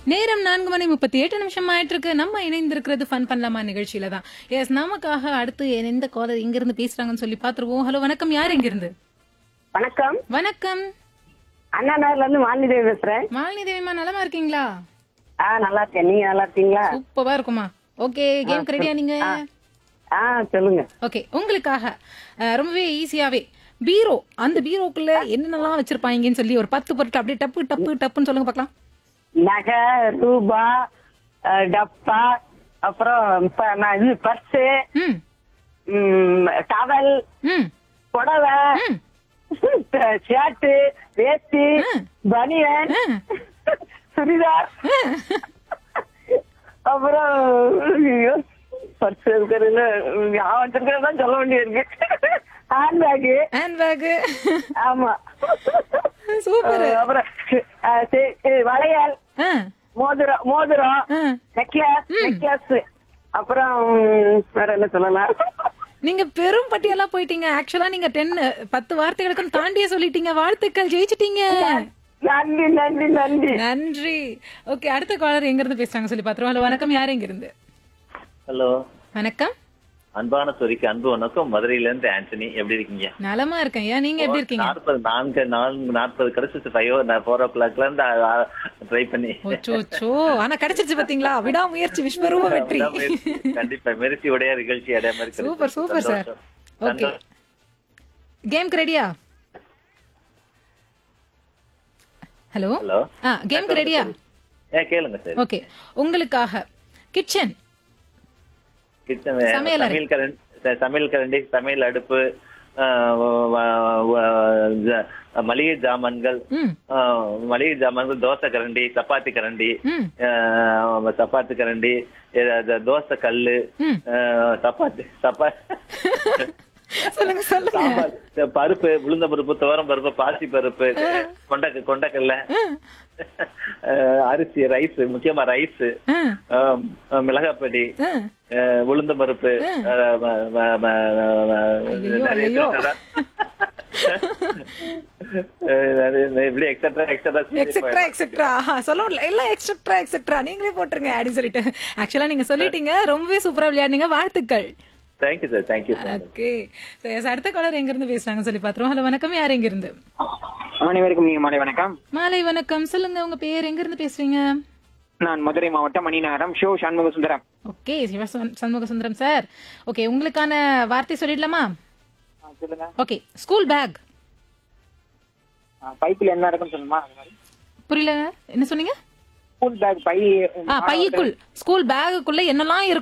நேரம் நான்கு மணி முப்பத்தி எட்டு நிமிஷம் ஆயிட்டு இருக்கு நம்ம இணைந்திருக்கிறது ஃபன் பண்ணலாமா நிகழ்ச்சியில தான் எஸ் நமக்காக அடுத்து எந்த காலர் எங்க இருந்து பேசுறாங்கன்னு சொல்லி பாத்துருவோம் ஹலோ வணக்கம் யார் எங்க இருந்து வணக்கம் வணக்கம் அண்ணா நகர்ல இருந்து மாலிதேவி பேசுறேன் மாலினி தேவிமா நலமா இருக்கீங்களா ஆ நல்லா இருக்கேன் நீங்க நல்லா இருக்கீங்களா சூப்பரா இருக்குமா ஓகே கேம் ரெடியா நீங்க ஆ சொல்லுங்க ஓகே உங்களுக்காக அஹ், ரொம்பவே ஈஸியாவே பீரோ அந்த பீரோக்குள்ள என்னென்னலாம் வச்சிருப்பாங்கன்னு சொல்லி ஒரு பத்து பொருட்கள் அப்படியே டப்பு டப்பு டப்புன்னு சொல்லுங்க பார்க்கலாம் நகை ரூபா அஹ், டப்பா அப்புறம் ப- நான் இது பர்ஸு ம் டவல் ம் புடவை ம் ஷர்ட்டு வேஷ்டி ம். பனியன் ம். சுடிதார் அப்புறம் ஐயோ, பர்ஸ் இருக்கிறதுல ஞாபகம் வச்சிருக்கிறதான் சொல்ல வேண்டியிருக்கு ஹேண்ட்பேக்கு ஹேண்ட்பேக் ஆமா சூப்பர் அஹ் அப்புறம் அஹ் சே- அஹ் வளையல் ஆ மோதிரம் மோதிரம் ஆ. நெக்லஸ் நெக்லஸ் அப்புறம் உம், வேற என்ன சொல்லலாம் நீங்க பெரும் பட்டியலா போயிட்டீங்க ஆக்சுவலா நீங்க டென் பத்து வார்த்தைகளுக்கும் தாண்டியே சொல்லிட்டீங்க வாழ்த்துக்கள் ஜெயிச்சிட்டீங்க நன்றி நன்றி நன்றி நன்றி ஓகே அடுத்த காலர் எங்க இருந்து பேசுறாங்க சொல்லி பாத்துருவோம் ஹலோ வணக்கம் யார் எங்க இருந்து ஹலோ வணக்கம் அன்பான சொரிக்கு அன்பு வணக்கம் மதுரையில இருந்து ஆண்டனி எப்படி இருக்கீங்க நலமா இருக்கேன் ஏன் நீங்க எப்படி இருக்கீங்க நாற்பது நான்கு நான்கு நாற்பது கிடைச்சிச்சு ஃபைவ் ஃபோர் ஓ கிளாக்ல இருந்து ட்ரை பண்ணி ஓச்சோ ஆனா கிடைச்சிருச்சு பாத்தீங்களா விடாமுயற்சி விஸ்வரூப வெற்றி கண்டிப்பா மெரிசி உடைய நிகழ்ச்சி அடைய மாதிரி கிடைச்சது. சூப்பர் சூப்பர் சார் சந்தோஷம். ஓகே சந்தோஷம். கேம்க்கு ரெடியா ஹலோ ஹலோ ஆ கேம்க்கு ரெடியா ஏ கேளுங்க சார் ஓகே உங்களுக்காக கிச்சன் கிச்சன் சமையலறை. சமையல் கரண்டி சமையல் கரண்டி சமையல் அடுப்பு ஆஹ் வ- வ- வ- ஜ- மளிகை ஜாமான்கள் ம் ஆஹ் மளிகை ஜாமான்கள் தோசை கரண்டி சப்பாத்தி கரண்டி ம் ஆஹ் சப்பாத்தி கரண்டி இது- அது தோசை கல்லு ம். ஆஹ் சப்பாத்தி சப்பா சொல்லுங்க சொல்லுங்க சாம்பார் இந்த பருப்பு உளுந்த பருப்பு துவரம் பருப்பு பாசி பருப்பு கொண்ட கொண்டக்கல்ல ஆஹ் அரிசி ரைஸ் முக்கியமா ரைஸ் ஆ, மிளகாப்பொடி ஆ. ஆஹ் உளுந்த பருப்பு ஆஹ் ம- ம- ம- ம- ஐயையோ, நிறைய ஐயையோ. இருக்குடா. ஆஹ் நிறைய- இப்படி எக்ஸட்ரா எக்ஸெட்ரா எக்ஸட்ரா எக்ஸெட்ரா சொல்ல முடியல எல்லாம் எக்ஸெட்ரா எக்ஸெட்ரா நீங்களே போட்டுருங்க அப்படின்னு சொல்லிட்டு ஆக்சுவலா நீங்க சொல்லிட்டீங்க ரொம்பவே சூப்பரா விளையாடுனீங்க வாழ்த்துக்கள் thank you sir thank you sir okay அடுத்த காலர் எங்க இருந்து பேசுறாங்க சொல்லி பாத்துருவோம் ஹலோ வணக்கம் யார் எங்க இருந்து அனைவருக்கும் நீங்க மாலை வணக்கம் மாலை வணக்கம் சொல்லுங்க உங்க பேர் எங்க இருந்து பேசுறீங்க நான் மதுரை மாவட்டம் மணிநகரம் ஷோ Shanmuga Sundaram okay Siva Shanmuga Sundaram sir okay உங்களுக்கான வார்த்தை சொல்லிடலாமா ஆ, சொல்லுங்க ஓகே ஸ்கூல் பேக் பைக்குல என்ன இருக்குன்னு சொல்லுமா அது மாதிரி புரியல என்ன சொன்னீங்க ஸ்கூல் பேக் பை ஆ பையுக்குள் ஸ்கூல் பேகுக்குள்ள என்னெல்லாம் இருக்கும்